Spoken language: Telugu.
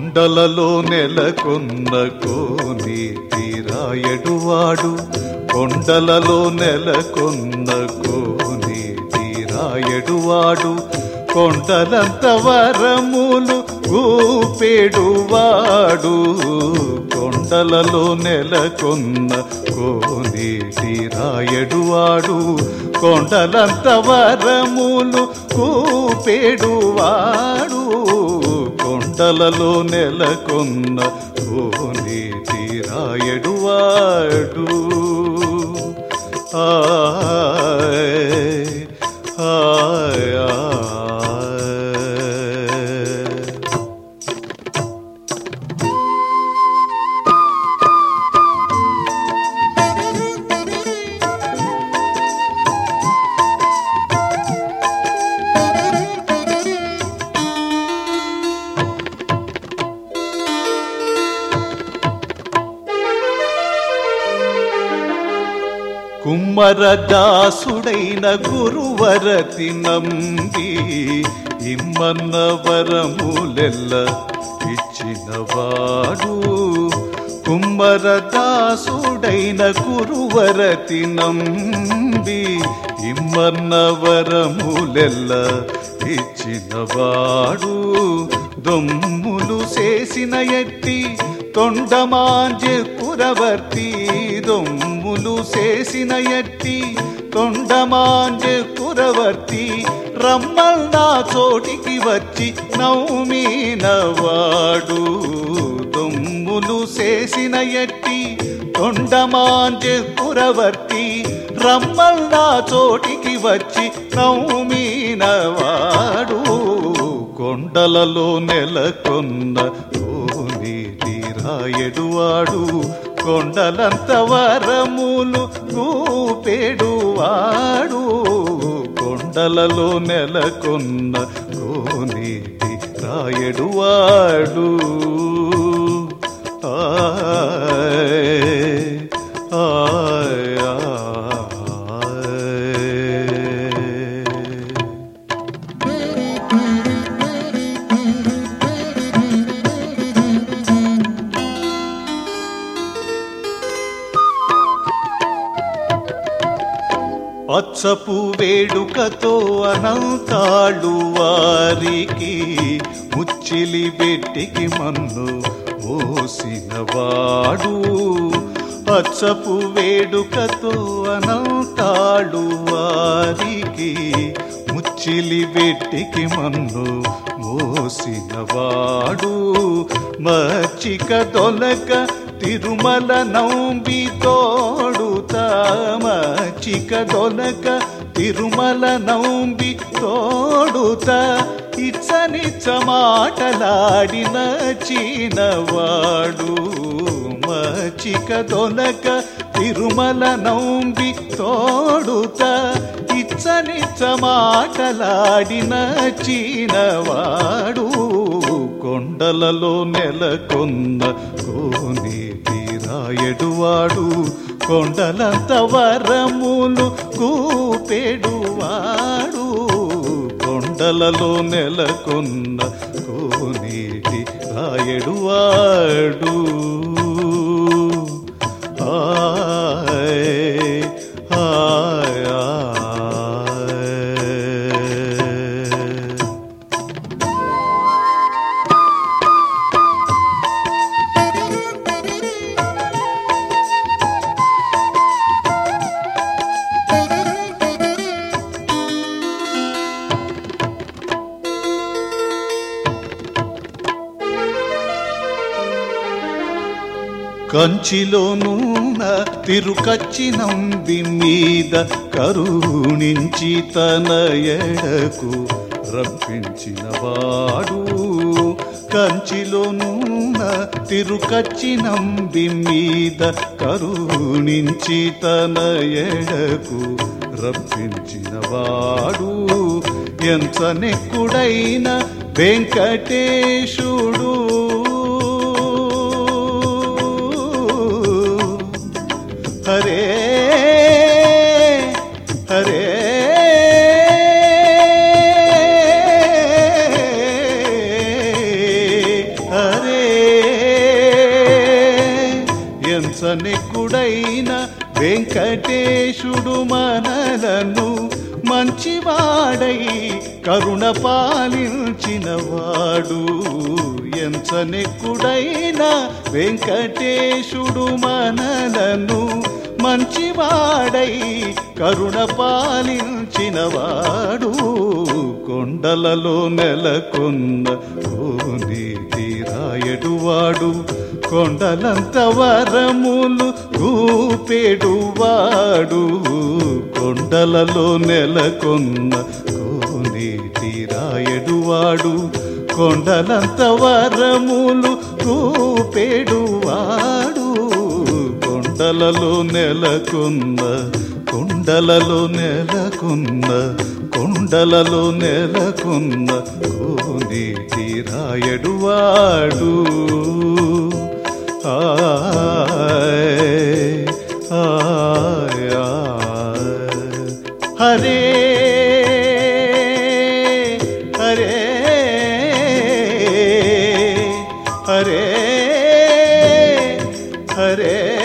కొండలలో నెలకొన్న కోని తీరాయడువాడు కొండలలో నెలకొన్న కోని తీరాయడువాడు కొండలంత వరములు ఊపేడువాడు కొండలలో నెలకొన్న కోని తీరాయడువాడు కొండలంత వరములు కూపేడువాడు కొండలలో నెలకొన్న కోని తీరాయడువాడు ఆయ్ ఆయ్ ఆయ్ కుమ్మరదాసుడైన గురువరతి నంబి ఇమ్మన్న వరములెల్ల ఇచ్చినవాడు కుమ్మరదాసుడైన గురువరతి నంబి ఇమ్మన్న వరములెల్ల ఇచ్చినవాడు దొమ్ములు చేసిన ఎట్టి తొండమాంజె కురవర్తి దొమ్ములు చేసిన ఎట్టి తొండమాంజె కురవర్తి రమ్మల్ నా చోటికి వచ్చి నవ్వుమీనవాడు దొమ్ములు చేసిన ఎట్టి తొండమాంజె కురవర్తి రమ్మల్ నా చోటికి వచ్చి నవ్వుమీనవాడు కొండలలో నెలకొన్న కోని తీరాయడువాడు కొండలంత వరములు కూపేడువాడు కొండలలో నెలకొన్న కోని తీరాయడువాడు ఆయ్ ఆయ్ ఆయ్ పచ్చపు వేడుకతో అనంతాళ్ళు వారికి ముచ్చిలి బెట్టికి మన్ను మోసినవాడు పచ్చపు వేడుకతో అనంతాళ్ళు వారికి ముచ్చిలి బెట్టికి మన్ను మోసినవాడు మచ్చిక దొలక తిరుమల నౌంబి తోడుతా మచ్చిక దొలక తిరుమల నౌంబి తోడుత ఇచ్చనిచ్చ మాటలాడిన చీనవాడు మచ్చిక దొలక తిరుమల నౌంబి తోడుత ఇచ్చనిచ్చ మాటలాడిన చీనవాడు కొండలలో నెలకొన్న కోని తీరాయడువాడు కొండలంత వరములు కూపెడువాడు కొండలలో నెలకొన్న కోనేటి రాయడువాడు ఆయ్ ఆయ్ ఆయ్ కంచిలోనూన తిరుకచ్చి నంబి మీద కరుణించి తన ఎడకు రప్పించినవాడు కంచిలోనూన తిరుకచ్చి నంబి మీద కరుణించి తన ఎడకు రప్పించినవాడు ఎంత నెక్కుడైన వెంకటేశుడు హరే హరే హరే ఎంచనెక్కుడైన వెంకటేశుడు మనలను మంచివాడై కరుణ పాలించినవాడు ఎంచనెక్కుడైన వెంకటేశుడు మనలను మంచివాడై కరుణ పాలించినవాడు కొండలలో నెలకొన్న కోని తీరాయడువాడు కొండలంత వరములు రూపేడువాడు కొండలలో నెలకొన్న కోని తీరాయడువాడు కొండలంత వరములు రూపేడువాడు కొండలలో నెలకొన్న కొండలలో నెలకొన్న కొండలలో నెలకొన్న కోని తీరాయడువాడు ఆయ్ ఆయ్ ఆయ్. హరే హరే హరే హరే